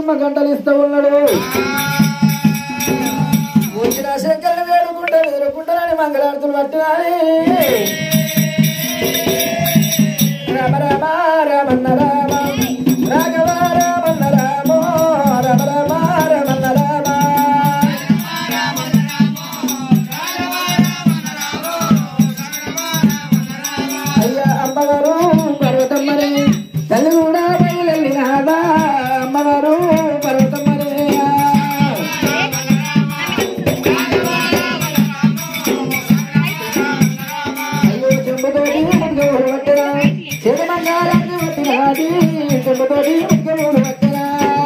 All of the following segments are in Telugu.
ఎల్లమ్మ గంటలు ఇస్తూ ఉన్నాడు వచ్చిన శంకరుడు వేడుకుంటా వేడుకుంటానని మంగళార్తులు పట్టినాని రామ రామ రామన్న రామ రాఘవ రామన్న రామో రామ రామ రామన్న రామ అయ్యా అమ్మగారు పర్వతమ్మని తల్లి కూడా బయలునాదా అమ్మగారు పర్వతమ్మని అయ్యో చెంబుతోటి ముగ్గురు పట్టరా చెరమంగారాన్ని పట్టినాది చెంబుతోటి ముగ్గురు పట్టరా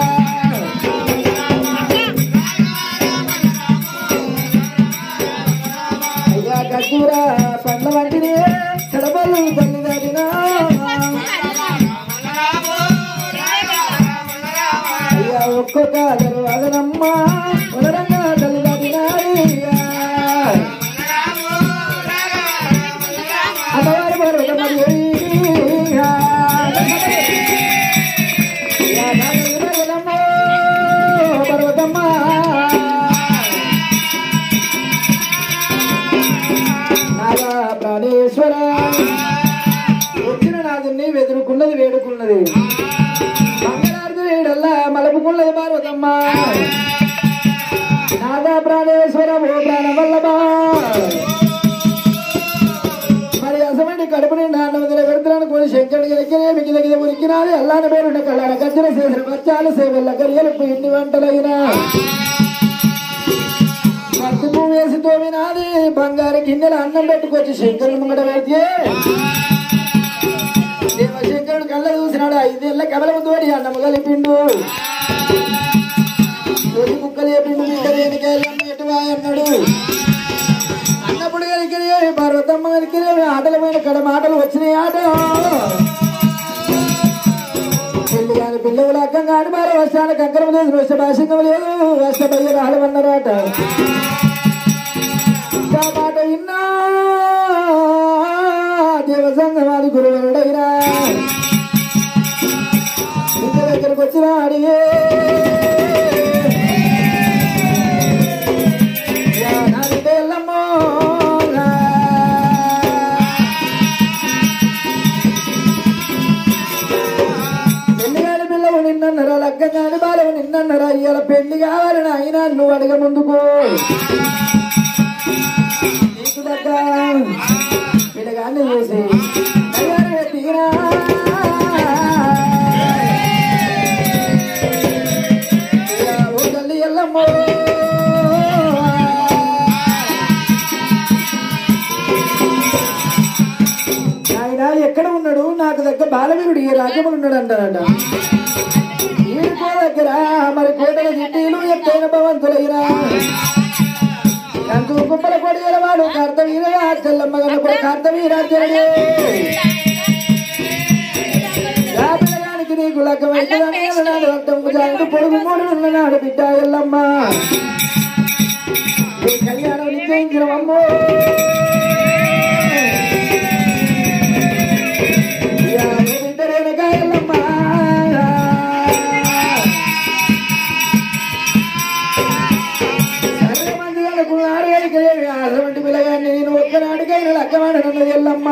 అయ్యా కర్పూర పండ్ల వంటిది కడపలు తల్లి దాటినా అయ్యా ఒక్కొక్క దర్వాదనమ్మ ఉదరంగా తల్లి దాటినాయ్యా అమ్మవారి పర్వతమ్మ దేవి. అయ్యా నాగరి పర్వతమ్మ, పర్వతమ్మ నాగా ప్రాణేశ్వర వచ్చిన నాదుని వెదురుకున్నది వేడుకున్నది మంగళార్జు వేడల్లా మలుపుకున్నది పార్వతమ్మ నాగా ప్రాణేశ్వర ఓ ప్రాణ వల్లభా మరి అసమంటి కడుపు నిండా అన్నం తిన పెడుతున్నాను కొన్ని శంకరుడికి దగ్గరే మిగి దగ్గర ఉరికినాలి అల్లాన పేరుండ కళ్ళాన గజ్జల చేసిన బచ్చాలు సేవల్ల గరియలు పిండి వంటలైనా పత్తి పువ్వు వేసి తోమినాది బంగారు గిన్నెల అన్నం పెట్టుకొచ్చి శంకరుడు ముంగట పెడితే దేవశంకరుడు కళ్ళ చూసినాడు ఐదేళ్ల కమలము తోడి అన్నం కలిపిండు తొలి ముక్కలు చెప్పిండు బిడ్డ దేనికెళ్ళమ్మ ఎటువా అన్నాడు అన్నప్పుడు కలిగిన పర్వతమ్మ కలిగిన ఆటల పైన కడ మాటలు వచ్చినాయి ఆట పెళ్లి కాని పిల్లలు అక్కం కాని మరి వర్షాల కంకరం లేదు వర్ష భాషికం లేదు వర్ష బయ్య రాలవన్నారట ఇంకా మాట విన్నా దేవసంగమాది గురువరుడైనా ఇంత దగ్గరకు వచ్చిన అడిగే యా నాదితే ఎల్లమ్మో నా. పెళ్లి కాని పిల్లవు నిన్నన్నరా లగ్గ కాని బాలవు నిన్నన్నరా ఇవాళ పెళ్లి కావాలని అయినా నువ్వు అడగ ముందుకు నీకు దగ్గ పిల్లగాన్ని చూసి అయ్యారే తీరా ఇలా ఓ తల్లి ఎల్లమ్మో ఆయన ఎక్కడ ఉన్నాడు నాకు దగ్గర బాలవీరుడు ఈ రాజ్యములు ఉన్నాడు అంటారట ఈడుకో దగ్గర మరి కోటల జిడ్డీలు ఎత్తైన భవంతులైనా కంచు కుప్పల కొడిగల వాడు కార్తవీరగా చెల్లమ్మ గనపడ కార్తవీరాజ్యుడే రాజుగానికి నీకు లగ్గమైతుందని నాడు అడ్డంకు జాయింట్ పొడుగు మూడు ఉన్నాడు బిడ్డ ఎల్లమ్మ ఈ కళ్యాణం నిశ్చయించిన అమ్మో యా నీ బిడ్డ రేణుకా ఎల్లమ్మ సర్వ మంది అనుకున్నారు అటువంటి పిల్లగాన్ని నేను ఒక్కనాడికైన లగ్గమాడనన్నది ఎల్లమ్మ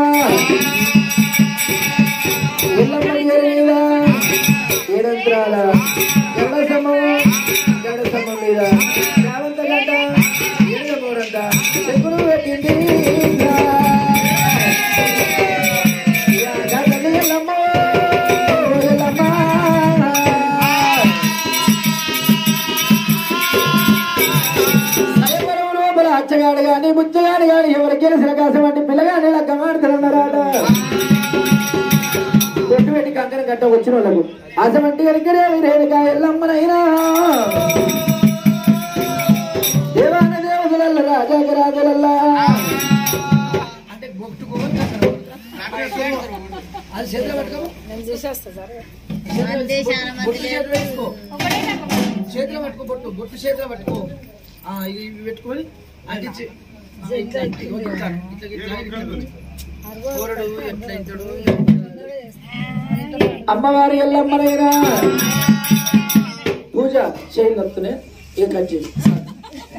ఎల్లమ్మ మీద ఏడంత్రాల గడ సమం గడ సమం మీద రావంత గంట ఏడు మూడంట చెక్కులు పెట్టింది యా గడ్డలు ఎల్లమ్మ ఎల్లమ్మ అయ్యవరం లోపల అచ్చగాడు గాని బుచ్చగాడు గాని ఎవరికి గెలిసిన కాసం అంటే పిల్లగాని లగ్గమాడుతున్నారాట కొట్టు పెట్టి కంకర గట్ట వచ్చిన వాళ్ళకు అసమంటి కలిగిరే వీరేడుగా ఎల్లమ్మనైనా దేవాన దేవతలల్ల రాజాకి రాజులల్లా అంటే గొట్టుకో అది చేతిలో పట్టుకో నేను చేసేస్తా సార్ బొట్టు చేతిలో వేసుకో చేతిలో పట్టుకో బొట్టు బొట్టు చేతిలో పట్టుకో ఆ, ఇవి ఇవి పెట్టుకొని అంటించి ఆ, ఇట్లా ఇట్లా ఇగో ఇట్లా ఇట్లా ఇట్లా ఇట్లా కోరడు ఎట్లా ఇతడు అమ్మవారి ఎల్లమ్మనైనా పూజ చేయి నొక్కునే ఇక కట్ చేయి